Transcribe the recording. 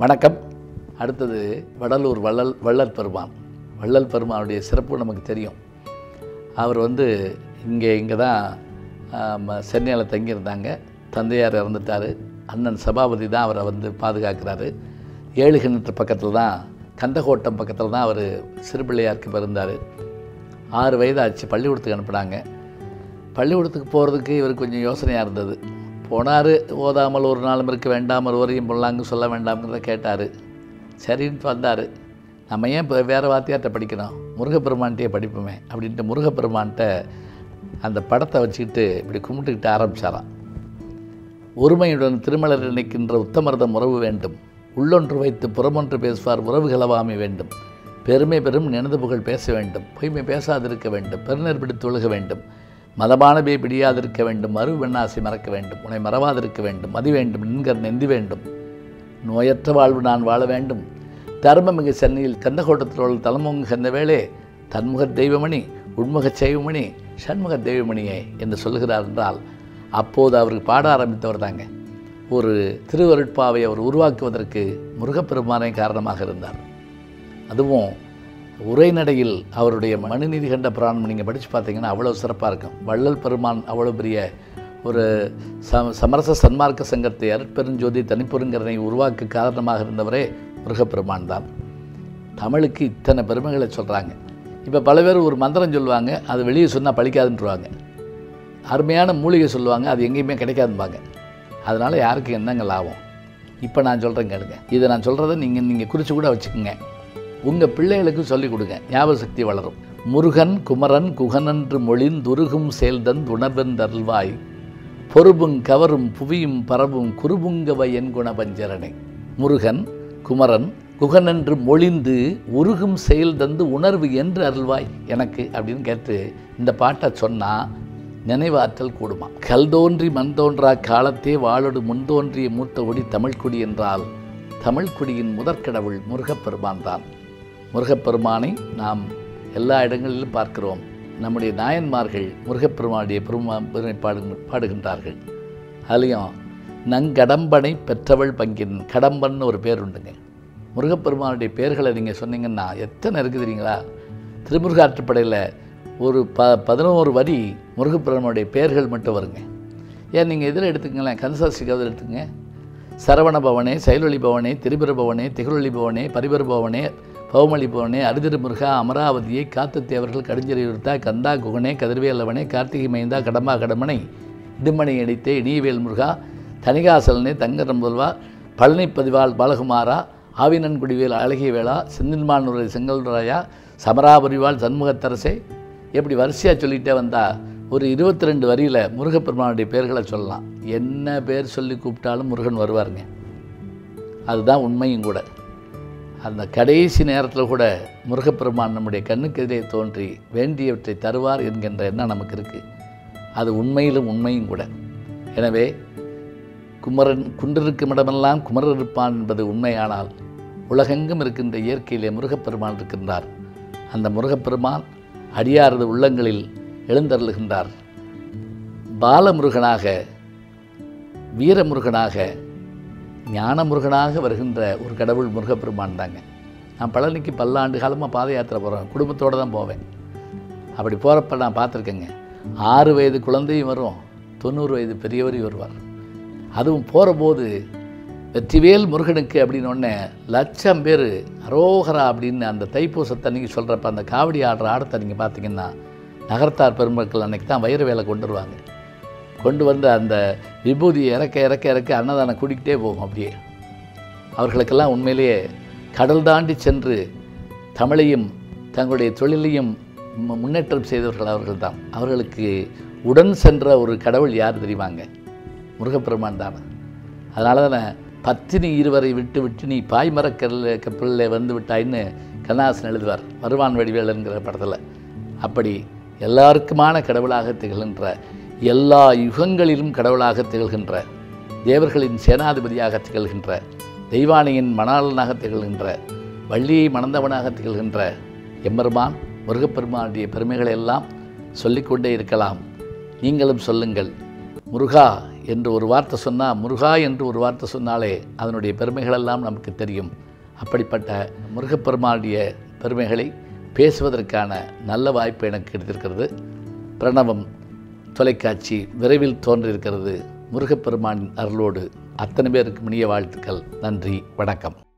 வணக்கம் அடுத்தது வடலூர் வள்ளல் வள்ளல் பெருமான் வள்ளல் பெருமானுடைய சிறப்பு நமக்கு தெரியும் அவர் வந்து இங்கே இங்கே தான் சென்னையில் தங்கியிருந்தாங்க தந்தையார் இறந்துட்டார் அண்ணன் சபாபதி தான் அவரை வந்து பாதுகாக்கிறாரு ஏழு கிணற்று பக்கத்தில் தான் கந்தகோட்டம் பக்கத்தில் தான் அவர் சிறுபிள்ளையாருக்கு பிறந்தார் ஆறு வயதாச்சு பள்ளிக்கூடத்துக்கு அனுப்புனாங்க பள்ளிக்கூடத்துக்கு போகிறதுக்கு இவருக்கு கொஞ்சம் யோசனையாக இருந்தது போனார் ஓதாமல் ஒரு நாளும் இருக்க வேண்டாம் ஒரு வரையும் பொல்லாங்க சொல்ல வேண்டாம்ங்கிறத கேட்டார் சரின்னு வந்தார் நம்ம ஏன் இப்போ வேறு வாத்தியார்கிட்ட படிக்கணும் முருகப்பெருமான்கிட்டே படிப்போமே அப்படின்ட்டு முருகப்பெருமான்கிட்ட அந்த படத்தை வச்சுக்கிட்டு இப்படி கும்பிட்டுக்கிட்டு ஆரம்பிச்சாராம் ஒருமையுடன் திருமலர் நினைக்கின்ற உத்தமர்தம் உறவு வேண்டும் உள்ளொன்று வைத்து புறமொன்று பேசுவார் உறவு கலவாமை வேண்டும் பெருமை பெரும் நினைந்து புகழ் பேச வேண்டும் பொய்மை பேசாதிருக்க வேண்டும் பெருநர் பிடித்து ஒழுக வேண்டும் மதமானபே பிடியாதிருக்க வேண்டும் மறு வெண்ணாசை மறக்க வேண்டும் உன்னை மறவாதிருக்க வேண்டும் மதி வேண்டும் நின்கர் நெந்தி வேண்டும் நோயற்ற வாழ்வு நான் வாழ வேண்டும் தர்மமிகு சென்னையில் கந்தகோட்டத்தில் உள்ள தலைமுக கந்த வேளே தன்முக தெய்வமணி உண்முக செய்வமணி சண்முக தெய்வமணியே என்று சொல்லுகிறார் என்றால் அப்போது அவருக்கு பாட ஆரம்பித்தவர் தாங்க ஒரு திருவருட்பாவை அவர் உருவாக்குவதற்கு முருகப்பெருமானே காரணமாக இருந்தார் அதுவும் உரைநடையில் அவருடைய மனுநீதி கண்ட புராணம் நீங்கள் படித்து பார்த்தீங்கன்னா அவ்வளோ சிறப்பாக இருக்கும் வள்ளல் பெருமான் அவ்வளோ பெரிய ஒரு ச சமரச சன்மார்க்க சங்கத்தை அருட்பெருஞ்சோதி தனிப்பெருங்கரனை உருவாக்க காரணமாக இருந்தவரே முருகப்பெருமான் தான் தமிழுக்கு இத்தனை பெருமைகளை சொல்கிறாங்க இப்போ பல பேர் ஒரு மந்திரம் சொல்லுவாங்க அது வெளியே சொன்னால் பழிக்காதுன்றவாங்க அருமையான மூலிகை சொல்லுவாங்க அது எங்கேயுமே கிடைக்காதும்பாங்க அதனால் யாருக்கு என்னங்க லாபம் இப்போ நான் சொல்கிறேன் கேளுங்க இதை நான் சொல்கிறத நீங்கள் நீங்கள் குறித்து கூட வச்சுக்கோங்க உங்கள் பிள்ளைகளுக்கு சொல்லிக் கொடுங்க ஞாபக சக்தி வளரும் முருகன் குமரன் குகனன்று மொழிந்துருகும் செயல்தன் உணர்வெந்தருள்வாய் பொறுபுங் கவரும் புவியும் பரவும் குருபுங்கவ என் குணபஞ்சரனை முருகன் குமரன் குகனென்று மொழிந்து உருகும் செயல் தந்து உணர்வு என்று அருள்வாய் எனக்கு அப்படின்னு கேட்டு இந்த பாட்டை சொன்னால் நினைவாற்றல் கூடுமா கல் தோன்றி மண் தோன்றா காலத்தே வாழோடு முன் தோன்றிய மூத்த ஒடி தமிழ்குடி என்றால் தமிழ்குடியின் முதற்கடவுள் முருகப்பெருமான் தான் முருகப்பெருமானை நாம் எல்லா இடங்களிலும் பார்க்கிறோம் நம்முடைய நாயன்மார்கள் முருகப்பெருமானுடைய பெருமா பெருமை பாடு பாடுகின்றார்கள் அதுலேயும் நங்கடம்பனை பெற்றவள் பங்கின் கடம்பன்னு ஒரு பேர் உண்டுங்க முருகப்பெருமானுடைய பேர்களை நீங்கள் சொன்னீங்கன்னா எத்தனை இருக்குது தெரியுங்களா திருமுருகாற்றுப்படையில் ஒரு ப பதினோரு வரி முருகப்பெருமானுடைய பெயர்கள் மட்டும் வருங்க ஏன் நீங்கள் இதில் எடுத்துக்கங்களேன் கன்சாசி கதை எடுத்துங்க சரவண பவனே செயலொளி பவனே திரிபுர பவனே திகழொளி பவனே பரிபர பவனே பௌமளி பவனே அரிதிரு முருகா அமராவதியை காத்து தேவர்கள் கடுஞ்செறியுறுத்தா கந்தா குகனே கதிர்வேலவனே கார்த்திகை மைந்தா கடம்பா கடமனை இடுமணி அடித்தே இனியவேல் முருகா தனிகாசலனே தங்கர முதல்வா பழனி பதிவாள் பாலகுமாரா ஆவினன்குடிவேல் அழகிய வேளா செந்தில்மானுரை செங்கல்ராயா சமராபரிவாள் சண்முகத்தரசே எப்படி வரிசையாக சொல்லிகிட்டே வந்தால் ஒரு இருபத்தி ரெண்டு வரியில் முருகப்பெருமானுடைய பேர்களை சொல்லலாம் என்ன பேர் சொல்லி கூப்பிட்டாலும் முருகன் வருவாருங்க அதுதான் உண்மையும் கூட அந்த கடைசி நேரத்தில் கூட முருகப்பெருமான் நம்முடைய கண்ணுக்கு எதிரே தோன்றி வேண்டியவற்றை தருவார் என்கின்ற எண்ணம் நமக்கு இருக்குது அது உண்மையிலும் உண்மையும் கூட எனவே குமரன் குன்றிருக்கும் இடமெல்லாம் குமரன் இருப்பான் என்பது உண்மையானால் உலகெங்கும் இருக்கின்ற இயற்கையிலே முருகப்பெருமான் இருக்கின்றார் அந்த முருகப்பெருமான் அடியாரது உள்ளங்களில் எழுந்தருளுகின்றார் பாலமுருகனாக வீரமுருகனாக ஞானமுருகனாக வருகின்ற ஒரு கடவுள் முருகப்பெருமான் தாங்க நான் பழனிக்கு பல்லாண்டு காலமாக பாத யாத்திரை போகிறேன் குடும்பத்தோடு தான் போவேன் அப்படி போகிறப்ப நான் பார்த்துருக்கேங்க ஆறு வயது குழந்தையும் வரும் தொண்ணூறு வயது பெரியவரையும் வருவார் அதுவும் போகிற போது வெற்றிவேல் முருகனுக்கு அப்படின்னு ஒன்று லட்சம் பேர் அரோகரா அப்படின்னு அந்த தைப்பூசத்தன்னைக்கு சொல்கிறப்ப அந்த காவடி ஆடுற ஆடத்தை நீங்கள் பார்த்தீங்கன்னா நகரத்தார் பெருமக்கள் அன்றைக்கி தான் வயிறு வேலை கொண்டு வருவாங்க கொண்டு வந்து அந்த விபூதி இறக்க இறக்க இறக்க அன்னதானம் குடிக்கிட்டே போகும் அப்படியே அவர்களுக்கெல்லாம் உண்மையிலேயே கடல் தாண்டி சென்று தமிழையும் தங்களுடைய தொழிலையும் மு- முன்னேற்றம் செய்தவர்கள் அவர்கள் தான் அவர்களுக்கு உடன் சென்ற ஒரு கடவுள் யார் தெரியுமாங்க முருகப்பெருமான் தான் அதனால தானே பத்தினி இருவரை விட்டு விட்டு நீ பாய்மரக்கல்ல கப்பலில் வந்து விட்டாயின்னு கண்ணாசன் எழுதுவார் வருவான் வடிவேலுங்கிற படத்தில் அப்படி எல்லாருக்குமான கடவுளாக திகழ்கின்ற எல்லா யுகங்களிலும் கடவுளாக திகழ்கின்ற தேவர்களின் சேனாதிபதியாக திகழ்கின்ற தெய்வானியின் மணாளனாக திகழ்கின்ற வள்ளியை மணந்தவனாக திகழ்கின்ற எம்பெருமான் முருகப்பெருமானுடைய பெருமைகளை எல்லாம் சொல்லிக்கொண்டே இருக்கலாம் நீங்களும் சொல்லுங்கள் முருகா என்று ஒரு வார்த்தை சொன்னால் முருகா என்று ஒரு வார்த்தை சொன்னாலே அதனுடைய பெருமைகளெல்லாம் நமக்கு தெரியும் அப்படிப்பட்ட முருகப்பெருமானுடைய பெருமைகளை பேசுவதற்கான நல்ல வாய்ப்பு எனக்கு கிடைத்திருக்கிறது பிரணவம் தொலைக்காட்சி விரைவில் தோன்றியிருக்கிறது முருகப்பெருமானின் அருளோடு அத்தனை பேருக்கு இனிய வாழ்த்துக்கள் நன்றி வணக்கம்